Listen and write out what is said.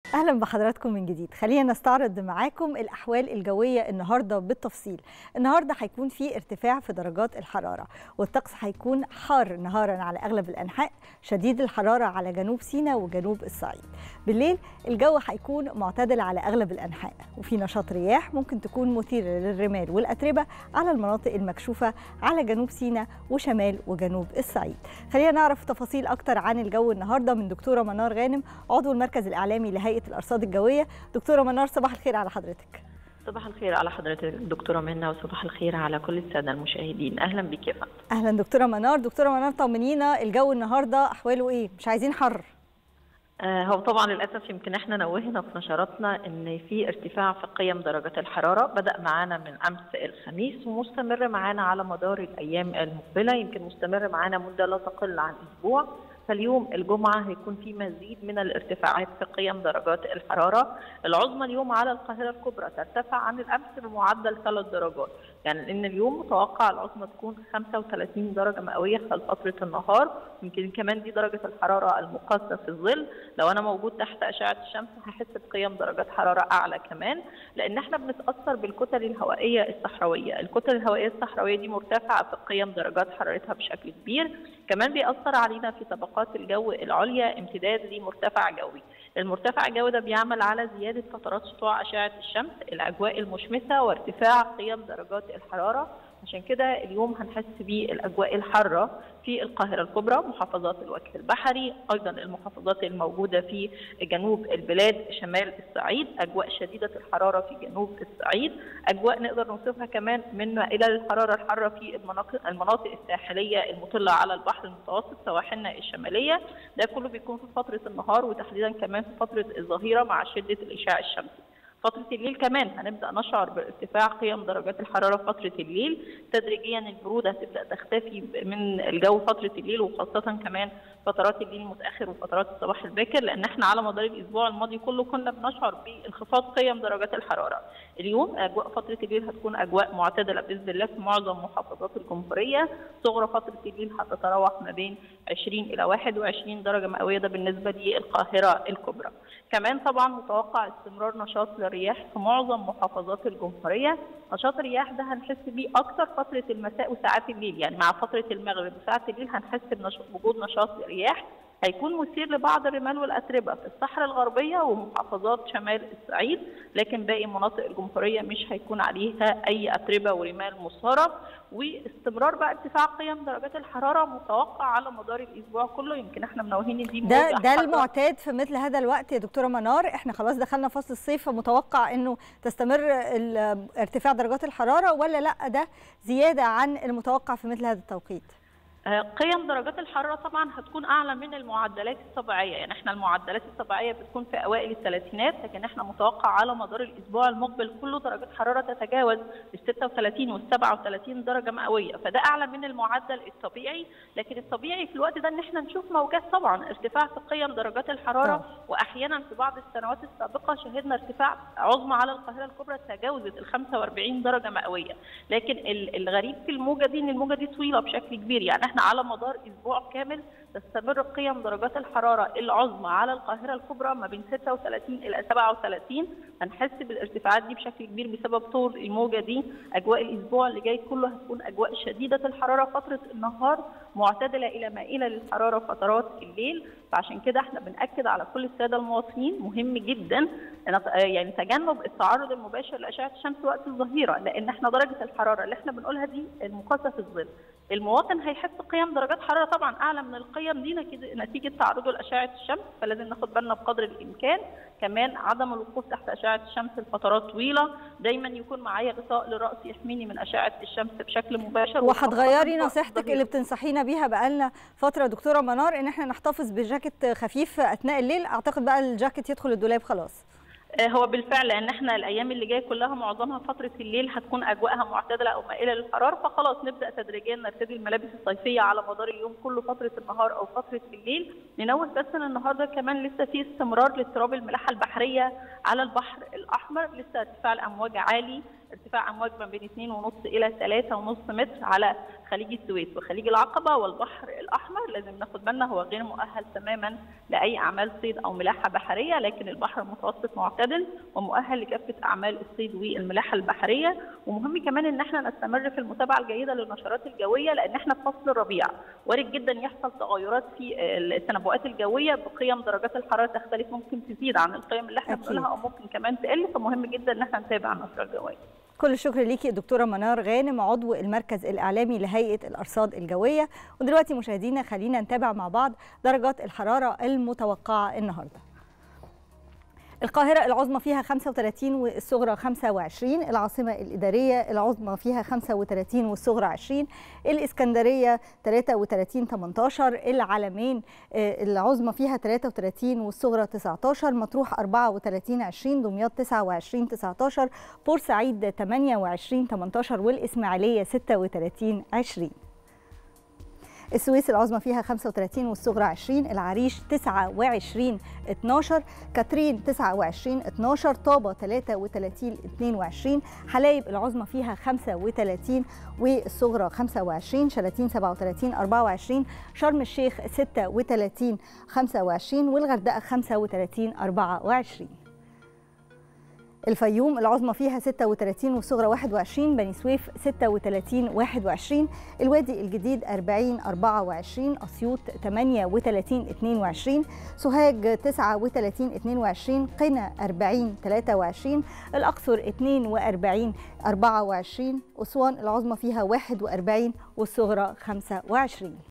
اهلا بحضراتكم من جديد خلينا نستعرض معاكم الاحوال الجويه النهارده بالتفصيل النهارده هيكون في ارتفاع في درجات الحراره والطقس هيكون حار نهارا على اغلب الانحاء شديد الحراره على جنوب سيناء وجنوب الصعيد بالليل الجو هيكون معتدل على اغلب الانحاء وفي نشاط رياح ممكن تكون مثيره للرمال والاتربه على المناطق المكشوفه على جنوب سيناء وشمال وجنوب الصعيد خلينا نعرف تفاصيل اكتر عن الجو النهارده من دكتوره منار غانم عضو المركز الاعلامي لهيئه الارصاد الجويه دكتوره منار صباح الخير على حضرتك صباح الخير على حضرتك دكتوره منى وصباح الخير على كل الساده المشاهدين اهلا بك يا فندم اهلا دكتوره منار دكتوره منار طمنينا الجو النهارده احواله ايه مش عايزين حر آه هو طبعا للاسف يمكن احنا نوهنا في نشراتنا ان في ارتفاع في قيم درجات الحراره بدا معانا من امس الخميس ومستمر معانا على مدار الايام المقبله يمكن مستمر معانا مده لا تقل عن اسبوع فاليوم الجمعة هيكون في مزيد من الارتفاعات في قيم درجات الحرارة العظمى اليوم على القاهرة الكبرى ترتفع عن الأمس بمعدل ثلاث درجات يعني إن اليوم متوقع العظمى تكون 35 درجة مئوية خلال فترة النهار يمكن كمان دي درجة الحرارة المقاسة في الظل لو أنا موجود تحت أشعة الشمس هحس بقيم درجات حرارة أعلى كمان لأن احنا بنتأثر بالكتل الهوائية الصحراوية الكتل الهوائية الصحراوية دي مرتفعة في قيم درجات حرارتها بشكل كبير كمان بيأثر علينا في طبقات الجو العليا امتداد لمرتفع جوي المرتفع الجوي ده بيعمل على زيادة فترات سطوع أشعة الشمس الأجواء المشمسة وارتفاع قيم درجات الحرارة عشان كده اليوم هنحس بالاجواء الحاره في القاهره الكبرى محافظات الوجه البحري ايضا المحافظات الموجوده في جنوب البلاد شمال الصعيد اجواء شديده الحراره في جنوب الصعيد اجواء نقدر نوصفها كمان من الى الحراره الحاره في المناطق المناطق الساحليه المطله على البحر المتوسط سواحلنا الشماليه ده كله بيكون في فتره النهار وتحديدا كمان في فتره الظهيره مع شده الاشعاع الشمسي فترة الليل كمان هنبدأ نشعر بارتفاع قيم درجات الحرارة في فترة الليل تدريجيا البرودة هتبدأ تختفي من الجو فترة الليل وخاصة كمان فترات الليل المتأخر وفترات الصباح الباكر لأن احنا على مدار الأسبوع الماضي كله كنا بنشعر بانخفاض قيم درجات الحرارة اليوم أجواء فترة الليل هتكون أجواء معتدلة بإذن الله في معظم محافظات الجمهورية صغرى فترة الليل هتتراوح ما بين 20 إلى 21 درجة مئوية ده بالنسبة للقاهرة الكبرى كمان طبعا متوقع استمرار نشاط الرياح في معظم محافظات الجمهورية نشاط الرياح ده هنحس بيه أكثر فترة المساء وساعات الليل يعني مع فترة المغرب وساعات الليل هنحس بوجود نشاط رياح هيكون مثير لبعض الرمال والاتربه في الصحراء الغربيه ومحافظات شمال الصعيد لكن باقي مناطق الجمهوريه مش هيكون عليها اي اتربه ورمال مثاره واستمرار بقى ارتفاع قيم درجات الحراره متوقع على مدار الاسبوع كله يمكن احنا منوهين دي ده ده المعتاد في مثل هذا الوقت يا دكتوره منار احنا خلاص دخلنا فصل الصيف فمتوقع انه تستمر ارتفاع درجات الحراره ولا لا ده زياده عن المتوقع في مثل هذا التوقيت قيم درجات الحراره طبعا هتكون اعلى من المعدلات الطبيعيه يعني احنا المعدلات الطبيعيه بتكون في اوائل الثلاثينات لكن احنا متوقع على مدار الاسبوع المقبل كله درجات حراره تتجاوز ال 36 وال 37 درجه مئويه فده اعلى من المعدل الطبيعي لكن الطبيعي في الوقت ده ان احنا نشوف موجات طبعا ارتفاع في قيم درجات الحراره طبعا. واحيانا في بعض السنوات السابقه شهدنا ارتفاع عظمى على القاهره الكبرى تجاوزت ال 45 درجه مئويه لكن الغريب في الموجه دي ان الموجه دي طويله بشكل كبير يعني احنا على مدار اسبوع كامل تستمر قيم درجات الحراره العظمى على القاهره الكبرى ما بين 36 الى 37 هنحس بالارتفاعات دي بشكل كبير بسبب طول الموجه دي اجواء الاسبوع اللي جاي كله هتكون اجواء شديده الحراره فتره النهار معتدله الى مائله للحراره فترات الليل فعشان كده احنا بناكد على كل الساده المواطنين مهم جدا يعني تجنب التعرض المباشر لاشعه الشمس وقت الظهيره لان احنا درجه الحراره اللي احنا بنقولها دي المقاسه في الظل المواطن هيحس قيم درجات حراره طبعا اعلى من القيم دي نتيجه تعرضه لاشعه الشمس فلازم ناخد بالنا بقدر الامكان كمان عدم الوقوف تحت اشعه الشمس لفترات طويله دايما يكون معايا غطاء للراس يحميني من اشعه الشمس بشكل مباشر وهتغيري نصيحتك اللي بتنصحينا بيها بقالنا فتره دكتوره منار ان احنا نحتفظ بجاكيت خفيف اثناء الليل اعتقد بقى الجاكيت يدخل الدولاب خلاص هو بالفعل لان احنا الايام اللي جايه كلها معظمها فتره الليل هتكون اجواءها معتدله او مائله للحراره فخلاص نبدا تدريجيا نرتدي الملابس الصيفيه على مدار اليوم كله فتره النهار او فتره الليل ننوه بس ان النهارده كمان لسه في استمرار لاضطراب الملاحه البحريه على البحر الاحمر لسه ارتفاع الامواج عالي ارتفاع امواج ما بين 2.5 الى 3.5 متر على خليج السويس وخليج العقبه والبحر الاحمر لازم ناخد بالنا هو غير مؤهل تماما لاي اعمال صيد او ملاحه بحريه لكن البحر المتوسط معتدل ومؤهل لكافه اعمال الصيد والملاحه البحريه ومهم كمان ان احنا نستمر في المتابعه الجيده للنشرات الجويه لان احنا في فصل الربيع وارد جدا يحصل تغيرات في التنبؤات الجويه بقيم درجات الحراره تختلف ممكن تزيد عن القيم اللي احنا بنقولها او ممكن كمان تقل فمهم جدا ان احنا نتابع النشره الجويه كل الشكر ليكي دكتوره منار غانم عضو المركز الاعلامي لهيئه الارصاد الجويه ودلوقتي مشاهدينا خلينا نتابع مع بعض درجات الحراره المتوقعه النهارده القاهرة العظمى فيها 35 والصغرى 25 العاصمة الإدارية العظمى فيها 35 والصغرى 20 الإسكندرية 33 18 العلمين العظمى فيها 33 والصغرى 19 مطروح 34 20 دمياط 29 19 بورسعيد 28 18 والإسماعيلية 36 20 السويس العظمى فيها 35 والصغرى 20 العريش 29 12 كاترين 29 12 طابة 33 22 حلايب العظمى فيها 35 والصغرى 25 شلاتين 37 24 شرم الشيخ 36 25 والغردقة 35 24 الفيوم العظمى فيها 36 والصغرى 21 بني سويف 36 21 الوادي الجديد 40 24 اسيوط 38 22 سوهاج 39 22 قنا 40 23 الاقصر 42 24 اسوان العظمى فيها 41 والصغرى 25